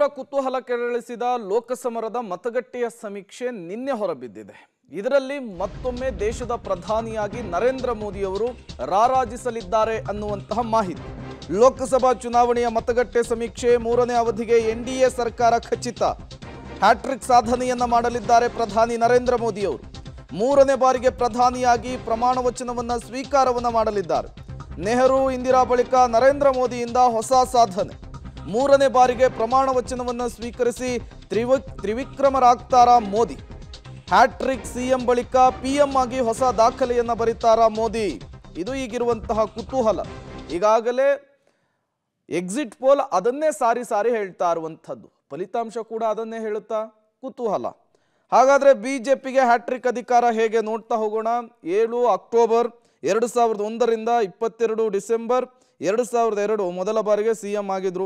ತೀವ್ರ ಕುತೂಹಲ ಕೆರಳಿಸಿದ ಲೋಕಸಮರದ ಮತಗಟ್ಟೆಯ ಸಮೀಕ್ಷೆ ನಿನ್ನೆ ಹೊರಬಿದ್ದಿದೆ ಇದರಲ್ಲಿ ಮತ್ತೊಮ್ಮೆ ದೇಶದ ಪ್ರಧಾನಿಯಾಗಿ ನರೇಂದ್ರ ಮೋದಿಯವರು ರಾರಾಜಿಸಲಿದ್ದಾರೆ ಅನ್ನುವಂತಹ ಮಾಹಿತಿ ಲೋಕಸಭಾ ಚುನಾವಣೆಯ ಮತಗಟ್ಟೆ ಸಮೀಕ್ಷೆ ಮೂರನೇ ಅವಧಿಗೆ ಎನ್ಡಿಎ ಸರ್ಕಾರ ಖಚಿತ ಹ್ಯಾಟ್ರಿಕ್ ಸಾಧನೆಯನ್ನ ಮಾಡಲಿದ್ದಾರೆ ಪ್ರಧಾನಿ ನರೇಂದ್ರ ಮೋದಿಯವರು ಮೂರನೇ ಬಾರಿಗೆ ಪ್ರಧಾನಿಯಾಗಿ ಪ್ರಮಾಣ ವಚನವನ್ನ ಸ್ವೀಕಾರವನ್ನ ಮಾಡಲಿದ್ದಾರೆ ನೆಹರು ಇಂದಿರಾ ಬಳಿಕ ನರೇಂದ್ರ ಮೋದಿಯಿಂದ ಹೊಸ ಸಾಧನೆ ಮೂರನೇ ಬಾರಿಗೆ ಪ್ರಮಾಣ ವಚನವನ್ನು ಸ್ವೀಕರಿಸಿ ತ್ರಿವ ತ್ರಿವಿಕ್ರಮರಾಗ್ತಾರಾ ಮೋದಿ ಹ್ಯಾಟ್ರಿಕ್ ಸಿಎಂ ಬಳಿಕ ಪಿಎಂ ಆಗಿ ಹೊಸ ದಾಖಲೆಯನ್ನ ಬರೀತಾರಾ ಮೋದಿ ಇದು ಈಗಿರುವಂತಹ ಕುತೂಹಲ ಈಗಾಗಲೇ ಎಕ್ಸಿಟ್ ಪೋಲ್ ಅದನ್ನೇ ಸಾರಿ ಸಾರಿ ಹೇಳ್ತಾ ಇರುವಂಥದ್ದು ಫಲಿತಾಂಶ ಕೂಡ ಅದನ್ನೇ ಹೇಳುತ್ತಾ ಕುತೂಹಲ ಹಾಗಾದ್ರೆ ಬಿಜೆಪಿಗೆ ಹ್ಯಾಟ್ರಿಕ್ ಅಧಿಕಾರ ಹೇಗೆ ನೋಡ್ತಾ ಹೋಗೋಣ ಏಳು ಅಕ್ಟೋಬರ್ ಎರಡು ಸಾವಿರದ ಒಂದರಿಂದ ಇಪ್ಪತ್ತೆರಡು ಡಿಸೆಂಬರ್ ಎರಡು ಸಾವಿರದ ಎರಡು ಮೊದಲ ಬಾರಿಗೆ ಸಿ ಎಂ ಆಗಿದ್ರು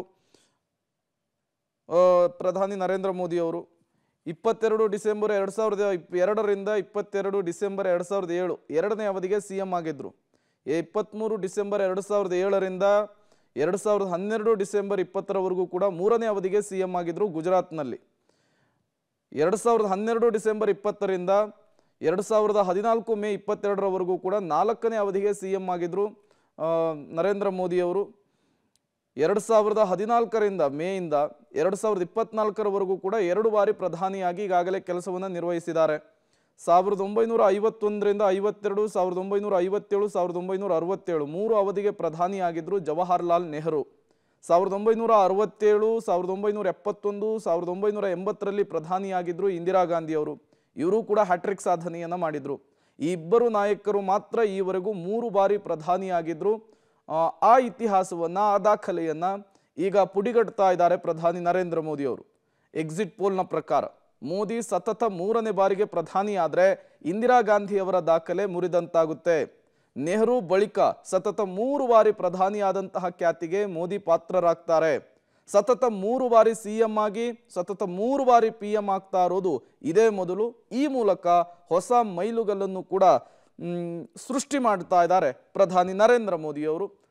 ಆ, ಪ್ರಧಾನಿ ನರೇಂದ್ರ ಮೋದಿ ಅವರು ಇಪ್ಪತ್ತೆರಡು ಡಿಸೆಂಬರ್ ಎರಡು ಸಾವಿರದ ಇಪ್- ಎರಡರಿಂದ ಇಪ್ಪತ್ತೆರಡು ಡಿಸೆಂಬರ್ ಎರಡು ಸಾವಿರದ ಏಳು ಎರಡನೇ ಅವಧಿಗೆ ಸಿ ಎಂ ಆಗಿದ್ರು ಇಪ್ಪತ್ತ್ಮೂರು ಡಿಸೆಂಬರ್ ಎರಡು ಸಾವಿರದ ಏಳರಿಂದ ಎರಡು ಸಾವಿರದ ಹನ್ನೆರಡು ಡಿಸೆಂಬರ್ ಇಪ್ಪತ್ತರವರೆಗೂ ಕೂಡ ಮೂರನೇ ಅವಧಿಗೆ ಸಿ ಎಂ ಆಗಿದ್ರು ಗುಜರಾತ್ನಲ್ಲಿ ಎರಡು ಸಾವಿರದ ಹನ್ನೆರಡು ಡಿಸೆಂಬರ್ ಇಪ್ಪತ್ತರಿಂದ ಎರಡು ಸಾವಿರದ ಹದಿನಾಲ್ಕು ಮೇ ಇಪ್ಪತ್ತೆರಡರವರೆಗೂ ಕೂಡ ನಾಲ್ಕನೇ ಅವಧಿಗೆ ಸಿ ಎಂ ಆಗಿದ್ರು ಆ, ನರೇಂದ್ರ ಮೋದಿಯವರು ಎರಡು ಸಾವಿರದ ಹದಿನಾಲ್ಕರಿಂದ ಮೇಯಿಂದ ಎರಡು ಸಾವಿರದ ಇಪ್ಪತ್ನಾಲ್ಕರವರೆಗೂ ಕೂಡ ಎರಡು ಬಾರಿ ಪ್ರಧಾನಿಯಾಗಿ ಈಗಾಗಲೇ ಕೆಲಸವನ್ನು ನಿರ್ವಹಿಸಿದ್ದಾರೆ ಸಾವಿರದ ಒಂಬೈನೂರ ಐವತ್ತೊಂದರಿಂದ ಐವತ್ತೆರಡು ಸಾವಿರದ ಒಂಬೈನೂರ ಐವತ್ತೇಳು ಸಾವಿರದ ಒಂಬೈನೂರ ಅರವತ್ತೇಳು ಮೂರು ಅವಧಿಗೆ ಪ್ರಧಾನಿಯಾಗಿದ್ದರು ಜವಾಹರ್ಲಾಲ್ ನೆಹರು ಸಾವಿರದ ಒಂಬೈನೂರ ಅರವತ್ತೇಳು ಸಾವಿರದ ಒಂಬೈನೂರ ಎಪ್ಪತ್ತೊಂದು ಸಾವಿರದ ಒಂಬೈನೂರ ಎಂಬತ್ತರಲ್ಲಿ ಪ್ರಧಾನಿಯಾಗಿದ್ದರು ಇಂದಿರಾ ಗಾಂಧಿಯವರು ಇವರು ಕೂಡ ಹ್ಯಾಟ್ರಿಕ್ ಸಾಧನೆಯನ್ನು ಮಾಡಿದರು ಈ ಇಬ್ಬರು ನಾಯಕರು ಮಾತ್ರ ಈವರೆಗೂ ಮೂರು ಬಾರಿ ಪ್ರಧಾನಿಯಾಗಿದ್ದರು ಆ, ಆ ಇತಿಹಾಸವನ್ನ ಆ ದಾಖಲೆಯನ್ನ ಈಗ ಪುಡಿಗಟ್ತಾ ಇದ್ದಾರೆ ಪ್ರಧಾನಿ ನರೇಂದ್ರ ಮೋದಿ ಅವರು ಎಕ್ಸಿಟ್ ಪೋಲ್ನ ಪ್ರಕಾರ ಮೋದಿ ಸತತ ಮೂರನೇ ಬಾರಿಗೆ ಪ್ರಧಾನಿ ಆದರೆ ಇಂದಿರಾ ಗಾಂಧಿಯವರ ದಾಖಲೆ ಮುರಿದಂತಾಗುತ್ತೆ ನೆಹರು ಬಳಿಕ ಸತತ ಮೂರು ಬಾರಿ ಪ್ರಧಾನಿಯಾದಂತಹ ಖ್ಯಾತಿಗೆ ಮೋದಿ ಪಾತ್ರರಾಗ್ತಾರೆ ಸತತ ಮೂರು ಬಾರಿ ಸಿ ಎಂ ಆಗಿ ಸತತ ಮೂರು ಬಾರಿ ಪಿ ಎಂ ಆಗ್ತಾ ಇರೋದು ಇದೇ ಮೊದಲು ಈ ಮೂಲಕ ಹೊಸ ಮೈಲುಗಲ್ಲನ್ನು ಕೂಡ ಮ್, ಸೃಷ್ಟಿ ಮಾಡ್ತಾ ಇದ್ದಾರೆ ಪ್ರಧಾನಿ ನರೇಂದ್ರ ಮೋದಿಯವರು